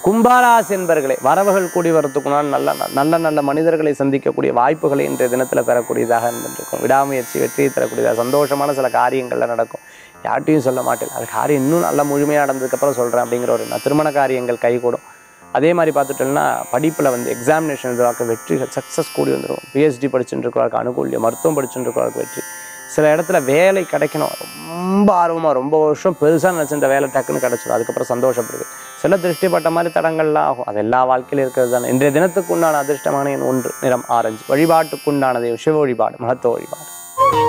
கும்பாராசி என்பர்களே வரவுகள் கூடி வரத்துக்குனால் நல்ல நல்ல நல்ல மனிதர்களை சந்திக்கக்கூடிய வாய்ப்புகளை இன்றைய தினத்தில் பெறக்கூடியதாக இருந்திருக்கும் விடாமுயற்சி வெற்றியை தரக்கூடியதாக சந்தோஷமான சில காரியங்கள்ல நடக்கும் யார்ட்டையும் சொல்ல மாட்டேன் அது காரியம் இன்னும் நல்ல முழுமையாக நடந்ததுக்கப்புறம் சொல்கிறேன் அப்படிங்கிற ஒரு நான் திருமண காரியங்கள் கைகூடும் அதே மாதிரி பார்த்துட்டோம்னா படிப்பில் வந்து எக்ஸாமினேஷன் இதுவாக்க வெற்றிகள் சக்ஸஸ் கூடி வந்துடும் பிஹெச்டி படிச்சுட்டு இருக்கிறவருக்கு அனுகூல்யம் மருத்துவம் படிச்சுட்டு இருக்கிறவருக்கு வெற்றி சில இடத்துல வேலை கிடைக்கணும் ரொம்ப ஆர்வமாக ரொம்ப வருஷம் பெருசாக நினச்சிருந்த வேலை டக்குன்னு கிடச்சிடும் அதுக்கப்புறம் சந்தோஷப்படுது சில திருஷ்டிப்பட்ட மாதிரி தடங்கள்லாம் ஆகும் அது எல்லா வாழ்க்கையிலும் இருக்கிறது தானே இன்றைய தினத்துக்கு உண்டான அதிர்ஷ்டமான எண் ஒன்று நிறம் ஆரஞ்சு வழிபாட்டுக்குண்டான தெய்வம் சிவ வழிபாடு மகத்துவ வழிபாடு